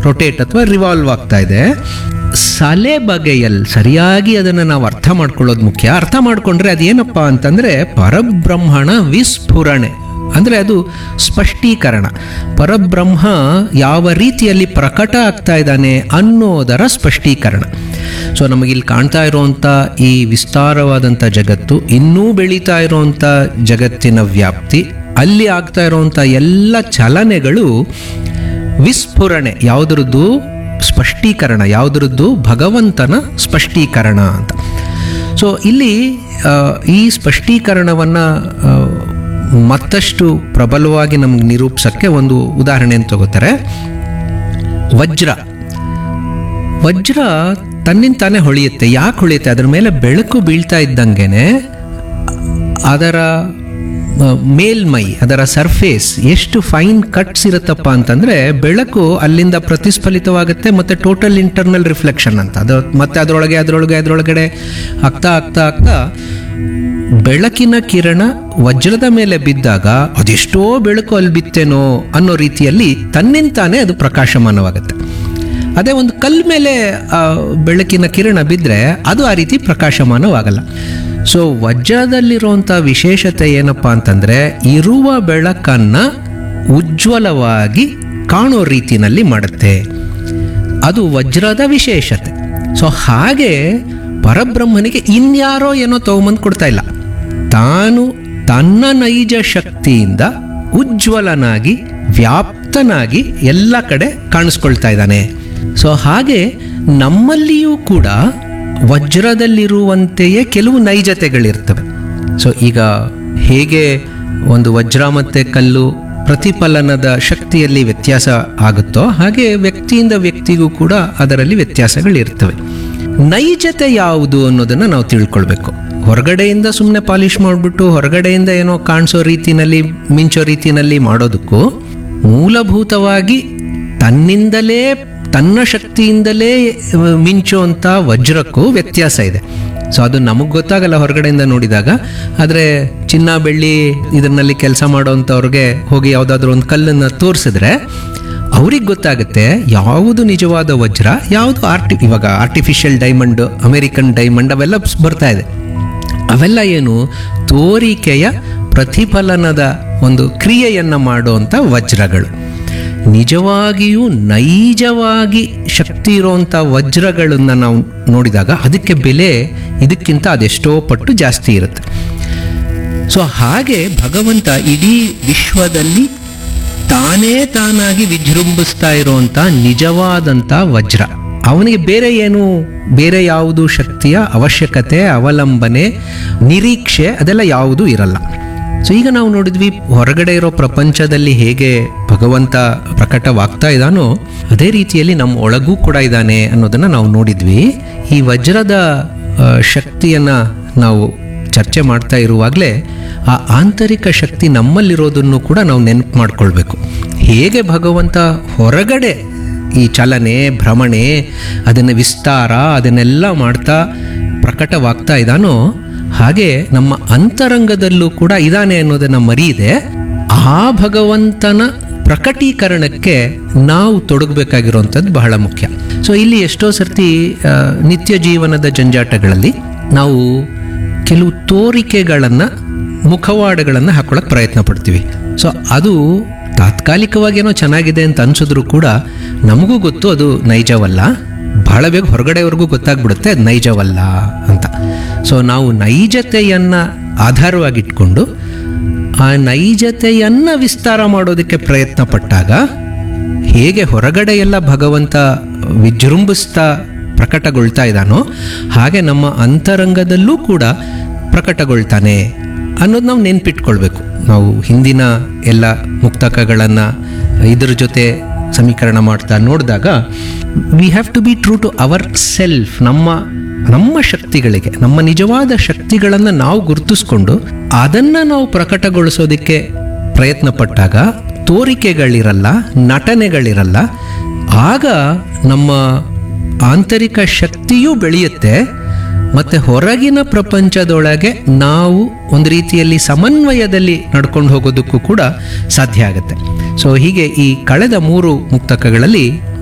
rotate ಅಥವಾ revolve ಆಗ್ತಾ ಇದೆ ಸಲೆ ಬಗೆಯಲ್ ಸರಿಯಾಗಿ ಅದನ್ನು ನಾವು ಅರ್ಥ ಮಾಡ್ಕೊಳ್ಳೋದು ಮುಖ್ಯ ಅರ್ಥ ಮಾಡ್ಕೊಂಡ್ರೆ ಅದೇನಪ್ಪ ಅಂತಂದ್ರೆ ಪರಬ್ರಹ್ಮಣ ವಿಸ್ಫುರಣೆ ಅಂದರೆ ಅದು ಸ್ಪಷ್ಟೀಕರಣ ಪರಬ್ರಹ್ಮ ಯಾವ ರೀತಿಯಲ್ಲಿ ಪ್ರಕಟ ಆಗ್ತಾ ಇದ್ದಾನೆ ಅನ್ನೋದರ ಸ್ಪಷ್ಟೀಕರಣ ಸೊ ನಮಗಿಲ್ಲಿ ಕಾಣ್ತಾ ಇರುವಂಥ ಈ ವಿಸ್ತಾರವಾದಂಥ ಜಗತ್ತು ಇನ್ನೂ ಬೆಳೀತಾ ಇರುವಂಥ ಜಗತ್ತಿನ ವ್ಯಾಪ್ತಿ ಅಲ್ಲಿ ಆಗ್ತಾ ಇರುವಂಥ ಎಲ್ಲ ಚಲನೆಗಳು ವಿಸ್ಫುರಣೆ ಯಾವುದ್ರದ್ದು ಸ್ಪಷ್ಟೀಕರಣ ಯಾವುದ್ರದ್ದು ಭಗವಂತನ ಸ್ಪಷ್ಟೀಕರಣ ಅಂತ ಸೊ ಇಲ್ಲಿ ಆ, ಈ ಸ್ಪಷ್ಟೀಕರಣವನ್ನು ಮತ್ತಷ್ಟು ಪ್ರಬಲವಾಗಿ ನಮ್ಗೆ ನಿರೂಪಿಸೋಕ್ಕೆ ಒಂದು ಉದಾಹರಣೆಯನ್ನು ತಗೋತಾರೆ ವಜ್ರ ವಜ್ರ ತನ್ನಿಂದ ತಾನೇ ಹೊಳೆಯುತ್ತೆ ಯಾಕೆ ಹೊಳೆಯುತ್ತೆ ಅದರ ಮೇಲೆ ಬೆಳಕು ಬೀಳ್ತಾ ಇದ್ದಂಗೆನೆ ಅದರ ಆ, ಮೇಲ್ಮೈ ಅದರ ಸರ್ಫೇಸ್ ಎಷ್ಟು ಫೈನ್ ಕಟ್ಸ್ ಇರುತ್ತಪ್ಪ ಅಂತಂದ್ರೆ ಬೆಳಕು ಅಲ್ಲಿಂದ ಪ್ರತಿಸ್ಫಲಿತವಾಗುತ್ತೆ ಮತ್ತೆ ಟೋಟಲ್ ಇಂಟರ್ನಲ್ ರಿಫ್ಲೆಕ್ಷನ್ ಅಂತ ಅದು ಮತ್ತೆ ಅದರೊಳಗೆ ಅದರೊಳಗೆ ಅದರೊಳಗಡೆ ಆಗ್ತಾ ಆಗ್ತಾ ಆಗ್ತಾ ಬೆಳಕಿನ ಕಿರಣ ವಜ್ರದ ಮೇಲೆ ಬಿದ್ದಾಗ ಅದೆಷ್ಟೋ ಬೆಳಕು ಅಲ್ಲಿ ಬಿತ್ತೇನೋ ಅನ್ನೋ ರೀತಿಯಲ್ಲಿ ತನ್ನಿಂತಾನೇ ಅದು ಪ್ರಕಾಶಮಾನವಾಗುತ್ತೆ ಅದೇ ಒಂದು ಕಲ್ ಮೇಲೆ ಆ ಬೆಳಕಿನ ಕಿರಣ ಬಿದ್ದರೆ ಅದು ಆ ರೀತಿ ಪ್ರಕಾಶಮಾನವಾಗಲ್ಲ ಸೊ ವಜ್ರದಲ್ಲಿರುವಂಥ ವಿಶೇಷತೆ ಏನಪ್ಪ ಅಂತಂದರೆ ಇರುವ ಬೆಳಕನ್ನು ಉಜ್ವಲವಾಗಿ ಕಾಣೋ ರೀತಿನಲ್ಲಿ ಮಾಡುತ್ತೆ ಅದು ವಜ್ರದ ವಿಶೇಷತೆ ಸೊ ಹಾಗೆ ಪರಬ್ರಹ್ಮನಿಗೆ ಇನ್ಯಾರೋ ಏನೋ ತಗೊಂಬಂದು ಕೊಡ್ತಾ ಇಲ್ಲ ತಾನು ತನ್ನ ನೈಜ ಶಕ್ತಿಯಿಂದ ಉಜ್ವಲನಾಗಿ ವ್ಯಾಪ್ತನಾಗಿ ಎಲ್ಲ ಕಡೆ ಕಾಣಿಸ್ಕೊಳ್ತಾ ಇದ್ದಾನೆ ಸೊ ಹಾಗೆ ನಮ್ಮಲ್ಲಿಯೂ ಕೂಡ ವಜ್ರದಲ್ಲಿರುವಂತೆಯೇ ಕೆಲವು ನೈಜತೆಗಳಿರ್ತವೆ ಸೊ ಈಗ ಹೇಗೆ ಒಂದು ವಜ್ರ ಮತ್ತು ಕಲ್ಲು ಪ್ರತಿಫಲನದ ಶಕ್ತಿಯಲ್ಲಿ ವ್ಯತ್ಯಾಸ ಆಗುತ್ತೋ ಹಾಗೆ ವ್ಯಕ್ತಿಯಿಂದ ವ್ಯಕ್ತಿಗೂ ಕೂಡ ಅದರಲ್ಲಿ ವ್ಯತ್ಯಾಸಗಳಿರ್ತವೆ ನೈಜತೆ ಯಾವುದು ಅನ್ನೋದನ್ನು ನಾವು ತಿಳ್ಕೊಳ್ಬೇಕು ಹೊರಗಡೆಯಿಂದ ಸುಮ್ಮನೆ ಪಾಲಿಷ್ ಮಾಡಿಬಿಟ್ಟು ಹೊರಗಡೆಯಿಂದ ಏನೋ ಕಾಣಿಸೋ ರೀತಿನಲ್ಲಿ ಮಿಂಚೋ ರೀತಿನಲ್ಲಿ ಮಾಡೋದಕ್ಕೂ ಮೂಲಭೂತವಾಗಿ ತನ್ನಿಂದಲೇ ತನ್ನ ಶಕ್ತಿಯಿಂದಲೇ ಮಿಂಚುವಂಥ ವಜ್ರಕ್ಕೂ ವ್ಯತ್ಯಾಸ ಇದೆ ಸೊ ಅದು ನಮಗೆ ಗೊತ್ತಾಗಲ್ಲ ಹೊರಗಡೆಯಿಂದ ನೋಡಿದಾಗ ಆದರೆ ಚಿನ್ನ ಬೆಳ್ಳಿ ಇದರಲ್ಲಿ ಕೆಲಸ ಮಾಡೋವಂಥವ್ರಿಗೆ ಹೋಗಿ ಯಾವುದಾದ್ರೂ ಒಂದು ಕಲ್ಲನ್ನು ತೋರಿಸಿದ್ರೆ ಅವ್ರಿಗೆ ಗೊತ್ತಾಗುತ್ತೆ ಯಾವುದು ನಿಜವಾದ ವಜ್ರ ಯಾವುದು ಆರ್ಟಿ ಇವಾಗ ಆರ್ಟಿಫಿಷಿಯಲ್ ಡೈಮಂಡ್ ಅಮೆರಿಕನ್ ಡೈಮಂಡ್ ಅವೆಲ್ಲ ಬರ್ತಾ ಇದೆ ಅವೆಲ್ಲ ಏನು ತೋರಿಕೆಯ ಪ್ರತಿಫಲನದ ಒಂದು ಕ್ರಿಯೆಯನ್ನು ಮಾಡುವಂಥ ವಜ್ರಗಳು ನಿಜವಾಗಿಯೂ ನೈಜವಾಗಿ ಶಕ್ತಿ ಇರುವಂಥ ವಜ್ರಗಳನ್ನು ನಾವು ನೋಡಿದಾಗ ಅದಕ್ಕೆ ಬೆಲೆ ಇದಕ್ಕಿಂತ ಅದೆಷ್ಟೋ ಪಟ್ಟು ಜಾಸ್ತಿ ಇರುತ್ತೆ ಸೊ ಹಾಗೆ ಭಗವಂತ ಇಡೀ ವಿಶ್ವದಲ್ಲಿ ತಾನೇ ತಾನಾಗಿ ವಿಜೃಂಭಿಸ್ತಾ ಇರುವಂಥ ನಿಜವಾದಂಥ ವಜ್ರ ಅವನಿಗೆ ಬೇರೆ ಏನು ಬೇರೆ ಯಾವುದು ಶಕ್ತಿಯ ಅವಶ್ಯಕತೆ ಅವಲಂಬನೆ ನಿರೀಕ್ಷೆ ಅದೆಲ್ಲ ಯಾವುದೂ ಇರಲ್ಲ ಸೊ ಈಗ ನಾವು ನೋಡಿದ್ವಿ ಹೊರಗಡೆ ಇರೋ ಪ್ರಪಂಚದಲ್ಲಿ ಹೇಗೆ ಭಗವಂತ ಪ್ರಕಟವಾಗ್ತಾ ಇದ್ದಾನೋ ಅದೇ ರೀತಿಯಲ್ಲಿ ನಮ್ಮ ಒಳಗೂ ಕೂಡ ಇದ್ದಾನೆ ಅನ್ನೋದನ್ನು ನಾವು ನೋಡಿದ್ವಿ ಈ ವಜ್ರದ ಆ, ಶಕ್ತಿಯನ್ನ ನಾವು ಚರ್ಚೆ ಮಾಡ್ತಾ ಇರುವಾಗಲೇ ಆ ಆಂತರಿಕ ಶಕ್ತಿ ನಮ್ಮಲ್ಲಿರೋದನ್ನು ಕೂಡ ನಾವು ನೆನಪು ಮಾಡ್ಕೊಳ್ಬೇಕು ಹೇಗೆ ಭಗವಂತ ಹೊರಗಡೆ ಈ ಚಲನೆ ಭ್ರಮಣೆ ಅದನ್ನು ವಿಸ್ತಾರ ಅದನ್ನೆಲ್ಲ ಮಾಡ್ತಾ ಪ್ರಕಟವಾಗ್ತಾ ಇದ್ದಾನೋ ಹಾಗೆ ನಮ್ಮ ಅಂತರಂಗದಲ್ಲೂ ಕೂಡ ಇದ್ದಾನೆ ಅನ್ನೋದನ್ನು ಮರೀದೆ ಆ ಭಗವಂತನ ಪ್ರಕಟೀಕರಣಕ್ಕೆ ನಾವು ತೊಡಗಬೇಕಾಗಿರುವಂಥದ್ದು ಬಹಳ ಮುಖ್ಯ ಸೊ ಇಲ್ಲಿ ಎಷ್ಟೋ ಸರ್ತಿ ಆ, ನಿತ್ಯ ಜೀವನದ ಜಂಜಾಟಗಳಲ್ಲಿ ನಾವು ಕೆಲವು ತೋರಿಕೆಗಳನ್ನು ಮುಖವಾಡಗಳನ್ನು ಹಾಕೊಳ್ಳೋಕೆ ಪ್ರಯತ್ನ ಪಡ್ತೀವಿ ಸೊ ಅದು ತಾತ್ಕಾಲಿಕವಾಗಿ ಏನೋ ಚೆನ್ನಾಗಿದೆ ಅಂತ ಅನ್ಸಿದ್ರು ಕೂಡ ನಮಗೂ ಗೊತ್ತು ಅದು ನೈಜವಲ್ಲ ಬಹಳ ಬೇಗ ಹೊರಗಡೆವರೆಗೂ ಗೊತ್ತಾಗ್ಬಿಡುತ್ತೆ ಅದು ನೈಜವಲ್ಲ ಅಂತ ಸೊ ನಾವು ನೈಜತೆಯನ್ನು ಆಧಾರವಾಗಿಟ್ಕೊಂಡು ಆ ನೈಜತೆಯನ್ನು ವಿಸ್ತಾರ ಮಾಡೋದಕ್ಕೆ ಪ್ರಯತ್ನ ಪಟ್ಟಾಗ ಹೇಗೆ ಹೊರಗಡೆ ಎಲ್ಲ ಭಗವಂತ ವಿಜೃಂಭಿಸ್ತಾ ಪ್ರಕಟಗೊಳ್ತಾ ಇದ್ದಾನೋ ಹಾಗೆ ನಮ್ಮ ಅಂತರಂಗದಲ್ಲೂ ಕೂಡ ಪ್ರಕಟಗೊಳ್ತಾನೆ ಅನ್ನೋದು ನಾವು ನೆನ್ಪಿಟ್ಕೊಳ್ಬೇಕು ನಾವು ಹಿಂದಿನ ಎಲ್ಲ ಮುಕ್ತಕಗಳನ್ನು ಇದ್ರ ಜೊತೆ ಸಮೀಕರಣ ಮಾಡ್ತಾ ನೋಡಿದಾಗ we have to be true to our self ನಮ್ಮ ನಮ್ಮ ಶಕ್ತಿಗಳಿಗೆ ನಮ್ಮ ನಿಜವಾದ ಶಕ್ತಿಗಳನ್ನು ನಾವು ಗುರುತಿಸ್ಕೊಂಡು ಅದನ್ನು ನಾವು ಪ್ರಕಟಗೊಳಿಸೋದಕ್ಕೆ ಪ್ರಯತ್ನ ಪಟ್ಟಾಗ ತೋರಿಕೆಗಳಿರಲ್ಲ ನಟನೆಗಳಿರಲ್ಲ ಆಗ ನಮ್ಮ ಆಂತರಿಕ ಶಕ್ತಿಯೂ ಬೆಳೆಯುತ್ತೆ ಮತ್ತು ಹೊರಗಿನ ಪ್ರಪಂಚದೊಳಗೆ ನಾವು ಒಂದು ರೀತಿಯಲ್ಲಿ ಸಮನ್ವಯದಲ್ಲಿ ನಡ್ಕೊಂಡು ಹೋಗೋದಕ್ಕೂ ಕೂಡ ಸಾಧ್ಯ ಆಗುತ್ತೆ ಸೊ ಹೀಗೆ ಈ ಕಳೆದ ಮೂರು ಮುಕ್ತಕಗಳಲ್ಲಿ